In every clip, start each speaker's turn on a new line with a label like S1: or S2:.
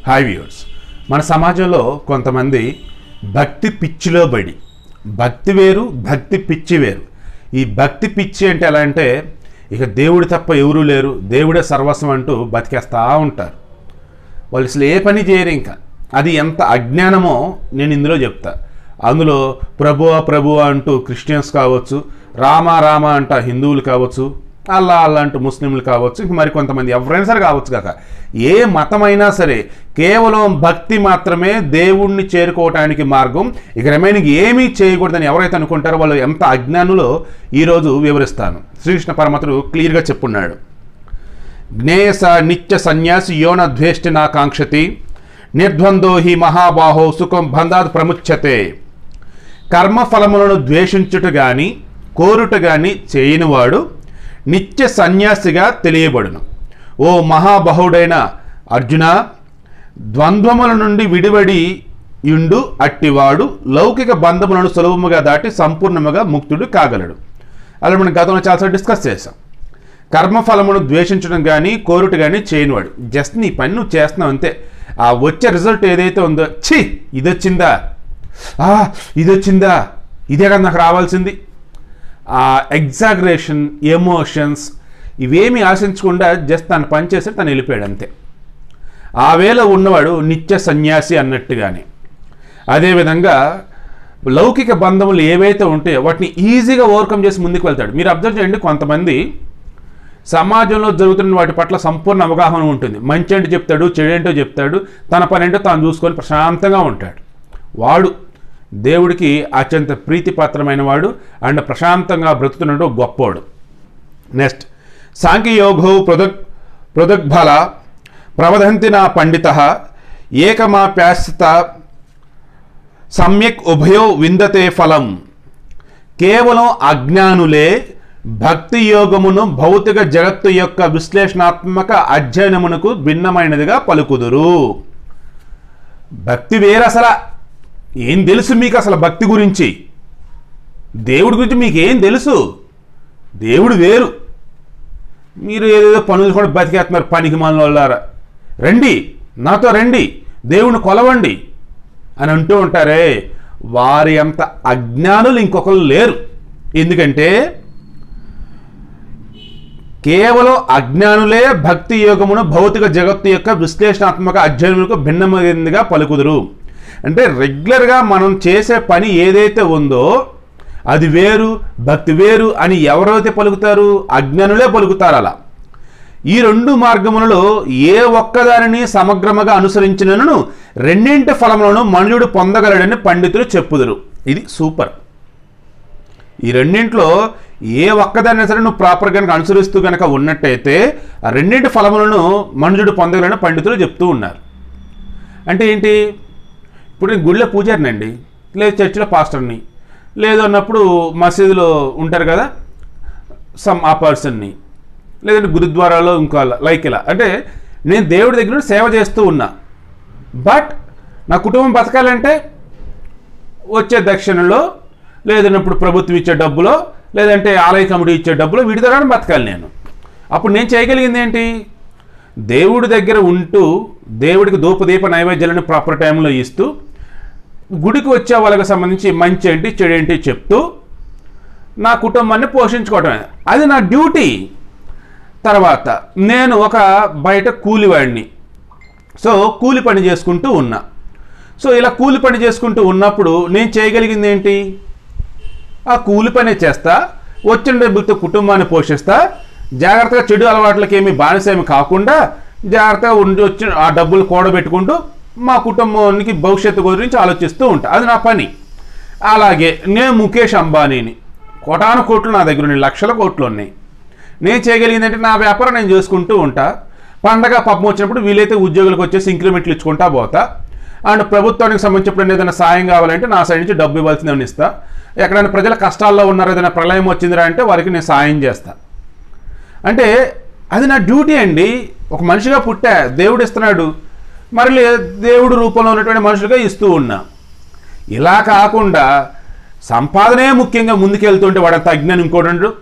S1: hi viewers మన సమాజంలో కొంతమంది భక్తి పిచ్చిలో పడి భక్తి వేరు భక్తి పిచ్చి వేరు ఈ భక్తి పిచ్చి అంటే ఎలా అంటే ఇక దేవుడు తప్ప ఎవరూ లేరు దేవుడే సర్వస్వం అంటూ బతికేస్తూ ఉంటారు వాళ్ళు అసలు ఏ పని చేయరు ఇంకా అది ఎంత అజ్ఞానమో నేను ఇందులో చెప్తా అందులో ప్రభువా ప్రభువా అంటూ క్రిస్టియన్స్ కావచ్చు రామ రామ అంట హిందువులు కావచ్చు అల్లా అల్లా అంటూ ముస్లింలు కావచ్చు ఇంక మరి కొంతమంది ఎవరైనా సరే కావచ్చు కాక ఏ మతమైనా సరే కేవలం భక్తి మాత్రమే దేవుణ్ణి చేరుకోవటానికి మార్గం ఇక రిమైనింగ్ ఏమీ చేయకూడదని ఎవరైతే అనుకుంటారో వాళ్ళు ఎంత అజ్ఞానులో ఈరోజు వివరిస్తాను శ్రీకృష్ణ పరమతుడు క్లియర్గా చెప్పున్నాడు జ్ఞేయస నిత్య సన్యాసి యోన ద్వేష్టి నా కాంక్షతి నిర్ద్వందో హి మహాబాహో సుఖం బంధాత్ ప్రముచ్యతే కర్మఫలములను ద్వేషించుట గాని కోరుట గాని చేయనివాడు నిత్య సన్యాసిగా తెలియబడును ఓ మహాబహుడైన అర్జున ద్వంద్వముల నుండి విడివడి యుండు అట్టివాడు లౌకిక బంధములను సులభముగా దాటి సంపూర్ణముగా ముక్తుడు కాగలడు అలా మనం గతంలో చాలాసార్లు డిస్కస్ చేసాం కర్మఫలమును ద్వేషించడం కానీ కోరుట కానీ చేయనివాడు జస్ట్ నీ పని నువ్వు చేస్తున్నావు అంతే ఆ వచ్చే రిజల్ట్ ఏదైతే ఉందో ఛీ ఇది వచ్చిందా ఆ, ఇది వచ్చిందా ఇదే కదా నాకు రావాల్సింది ఆ ఎగ్జాగరేషన్ ఎమోషన్స్ ఇవేమీ ఆశించకుండా జస్ట్ తను పని చేసి తను వెళ్ళిపోయాడు అంతే ఆ వేళ ఉన్నవాడు నిత్య సన్యాసి అన్నట్టుగానే అదేవిధంగా లౌకిక బంధములు ఏవైతే ఉంటాయో వాటిని ఈజీగా ఓవర్కమ్ చేసి ముందుకు వెళ్తాడు మీరు అబ్జర్వ్ చేయండి కొంతమంది సమాజంలో జరుగుతున్న వాటి పట్ల సంపూర్ణ అవగాహన ఉంటుంది మంచి ఏంటో చెప్తాడు చెడేంటో చెప్తాడు తన పని ఏంటో తాను చూసుకొని ప్రశాంతంగా ఉంటాడు వాడు దేవుడికి అత్యంత ప్రీతిపాత్రమైన వాడు అండ్ ప్రశాంతంగా బ్రతుకుతున్నాడు గొప్పోడు నెక్స్ట్ సాంఖ్యయోగో పృథక్ పృథగ్ఫల ప్రవదంతి నా పండిత ఏకమాప్యాస్త సమ్యక్ ఉభయో విందతే ఫలం కేవలం అజ్ఞానులే భక్తి యోగమును భౌతిక జగత్తు యొక్క విశ్లేషణాత్మక అధ్యయనమునకు భిన్నమైనదిగా పలుకుదురు భక్తి వేరసలా ఏం తెలుసు మీకు అసలు భక్తి గురించి దేవుడి గురించి మీకు ఏం తెలుసు దేవుడు వేరు మీరు ఏదేదో పనులు కూడా బతికేస్తున్నారు పనికి మన వాళ్ళారా రండి నాతో రండి దేవుణ్ణి కొలవండి అని అంటూ ఉంటారే వారి అంత అజ్ఞానులు ఇంకొకరు లేరు ఎందుకంటే కేవలం అజ్ఞానులే భక్తి యోగమును భౌతిక జగత్తు యొక్క విశ్లేషణాత్మక అధ్యయనములకు భిన్నమైనదిగా పలుకుదురు అంటే రెగ్యులర్గా మనం చేసే పని ఏదైతే ఉందో అది వేరు భక్తి వేరు అని ఎవరైతే పలుకుతారు అజ్ఞానులే పలుకుతారు అలా ఈ రెండు మార్గములలో ఏ ఒక్కదానిని సమగ్రముగా అనుసరించినను రెండింటి ఫలములను మనుషుడు పొందగలడని పండితులు చెప్పుదురు ఇది సూపర్ ఈ రెండింటిలో ఏ ఒక్కదాన్ని సరే నువ్వు ప్రాపర్ కనుక అనుసరిస్తూ కనుక ఉన్నట్టయితే ఆ రెండింటి ఫలములను మనుషుడు పొందగలని పండితులు చెప్తూ ఉన్నారు అంటే ఏంటి ఇప్పుడు నేను గుడిలో పూజారినండి లేదు చర్చిలో పాస్టర్ని లేదు అన్నప్పుడు మసీదులో ఉంటారు కదా సమ్ ఆ పర్సన్ని లేదంటే గురుద్వారాలో ఇంకో లైక్ ఇలా అంటే నేను దేవుడి దగ్గర నుండి సేవ చేస్తూ ఉన్నా బట్ నా కుటుంబం బతకాలంటే వచ్చే దక్షిణలో లేదన్నప్పుడు ప్రభుత్వం ఇచ్చే డబ్బులో లేదంటే ఆలయ కమిటీ ఇచ్చే డబ్బులో వీటి ద్వారా బతకాలి నేను అప్పుడు నేను చేయగలిగింది ఏంటి దేవుడి దగ్గర ఉంటూ దేవుడికి ధూపదీప నైవేద్యాలను ప్రాపర్ టైంలో ఇస్తూ గుడికి వచ్చే వాళ్ళకి సంబంధించి మంచి ఏంటి చెడు ఏంటి చెప్తూ నా కుటుంబాన్ని పోషించుకోవటమే అది నా డ్యూటీ తర్వాత నేను ఒక బయట కూలివాడిని సో కూలి పని చేసుకుంటూ ఉన్నా సో ఇలా కూలి పని చేసుకుంటూ ఉన్నప్పుడు నేను చేయగలిగింది ఏంటి ఆ కూలి పని చేస్తా వచ్చిన డబ్బులతో కుటుంబాన్ని పోషిస్తా జాగ్రత్తగా చెడు అలవాట్లకి ఏమి బానిసేమి కాకుండా జాగ్రత్తగా ఉండి వచ్చి ఆ డబ్బులు కూడబెట్టుకుంటూ మా కుటుంబానికి భవిష్యత్తు గురించి ఆలోచిస్తూ ఉంటా అది నా పని అలాగే నేను ముఖేష్ అంబానీని కోటాను కోట్లు నా దగ్గర ఉన్నాయి లక్షల కోట్లు ఉన్నాయి నేను చేయగలిగింది అంటే నా వ్యాపారం నేను చేసుకుంటూ ఉంటా పండగ పబ్బం వచ్చినప్పుడు వీలైతే ఉద్యోగులకు వచ్చేసి ఇంక్రిమెంట్లు ఇచ్చుకుంటా పోతా అండ్ ప్రభుత్వానికి సంబంధించినప్పుడు ఏదైనా సాయం కావాలంటే నా సైడ్ నుంచి డబ్బు ఇవ్వాల్సిందని ఇస్తా ఎక్కడైనా ప్రజల కష్టాల్లో ఉన్నారు ఏదైనా ప్రళయం వచ్చిందిరా అంటే వారికి నేను సాయం చేస్తా అంటే అది నా డ్యూటీ అండి ఒక మనిషిగా పుట్టా దేవుడు ఇస్తున్నాడు మరి లే- దేవుడు రూపంలో ఉన్నటువంటి మనుషులుగా ఇస్తూ ఉన్నా ఇలా కాకుండా సంపాదనే ముఖ్యంగా ముందుకెళ్తుంటే వాడంత అజ్ఞానం ఇంకోటి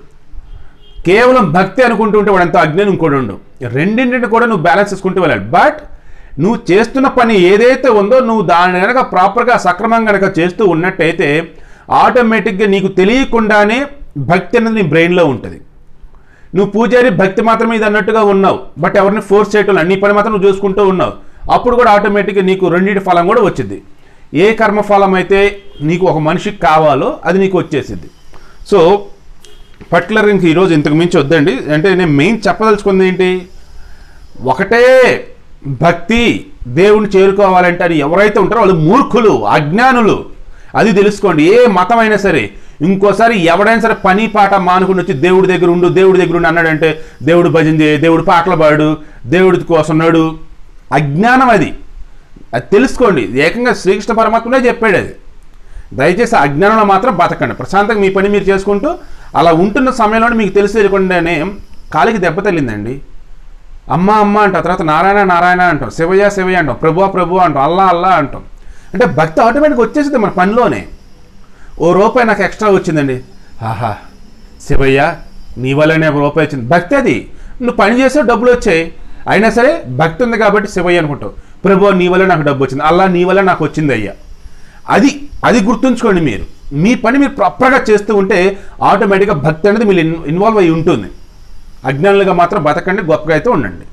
S1: కేవలం భక్తి అనుకుంటుంటే వాడంత అజ్ఞానం ఇంకోటి ఉండు రెండింటిని కూడా నువ్వు బ్యాలెన్స్ చేసుకుంటూ వెళ్ళాలి బట్ నువ్వు చేస్తున్న పని ఏదైతే ఉందో నువ్వు దాన్ని కనుక ప్రాపర్గా సక్రమంగా కనుక చేస్తూ ఉన్నట్టయితే ఆటోమేటిక్గా నీకు తెలియకుండానే భక్తి అనేది నీ బ్రెయిన్లో ఉంటుంది నువ్వు పూజారి భక్తి మాత్రమే ఇది అన్నట్టుగా ఉన్నావు బట్ ఎవరిని ఫోర్స్ చేయటం అన్ని పని మాత్రం నువ్వు చూసుకుంటూ ఉన్నావు అప్పుడు కూడా ఆటోమేటిక్గా నీకు రెండింటి ఫలం కూడా వచ్చింది ఏ కర్మఫలం అయితే నీకు ఒక మనిషికి కావాలో అది నీకు వచ్చేసింది సో పర్టికులర్ ఇంక ఈరోజు ఇంతకు మించి వద్దండి అంటే నేను మెయిన్ చెప్పదలుచుకుంది ఏంటి ఒకటే భక్తి దేవుణ్ణి చేరుకోవాలంటే అది ఎవరైతే ఉంటారో వాళ్ళు మూర్ఖులు అజ్ఞానులు అది తెలుసుకోండి ఏ మతం అయినా సరే ఇంకోసారి ఎవడైనా సరే పని పాట మానుకుని వచ్చి దేవుడి దగ్గర ఉండు దేవుడి దగ్గర ఉండు అన్నాడంటే దేవుడు భజన చేయి దేవుడు పాటలు పాడు దేవుడి కోసం ఉన్నాడు అజ్ఞానం అది అది తెలుసుకోండి ఏకంగా శ్రీకృష్ణ పరమాత్మనే చెప్పాడు అది దయచేసి అజ్ఞానంలో మాత్రం బతకండి ప్రశాంతంగా మీ పని మీరు చేసుకుంటూ అలా ఉంటున్న సమయంలో మీకు తెలిసి తెలియకుండానే కాలికి దెబ్బ తగిలిందండి అమ్మ అమ్మ అంటాం తర్వాత నారాయణ నారాయణ అంటాం శివయ్య శివయ్య అంటాం ప్రభువా ప్రభు అంటాం అల్లా అల్లా అంటాం అంటే భక్తి ఆటోమేటిక్గా వచ్చేసింది మన పనిలోనే ఓ రూపాయి నాకు ఎక్స్ట్రా వచ్చిందండి ఆహా శివయ్య నీ వల్లనే ఒక రూపాయి వచ్చింది భక్తి అది నువ్వు పని చేసావు డబ్బులు వచ్చాయి అయినా సరే భక్తి ఉంది కాబట్టి శివయ్య అనుకుంటావు ప్రభు నీ వల్ల నాకు డబ్బు వచ్చింది అల్లా నీ వల్ల నాకు వచ్చింది అయ్యా అది అది గుర్తుంచుకోండి మీరు మీ పని మీరు ప్రాపర్గా చేస్తూ ఉంటే ఆటోమేటిక్గా భక్తి అనేది మీరు ఇన్వాల్వ్ అయి ఉంటుంది అజ్ఞానులుగా మాత్రం బతకండి గొప్పగా అయితే ఉండండి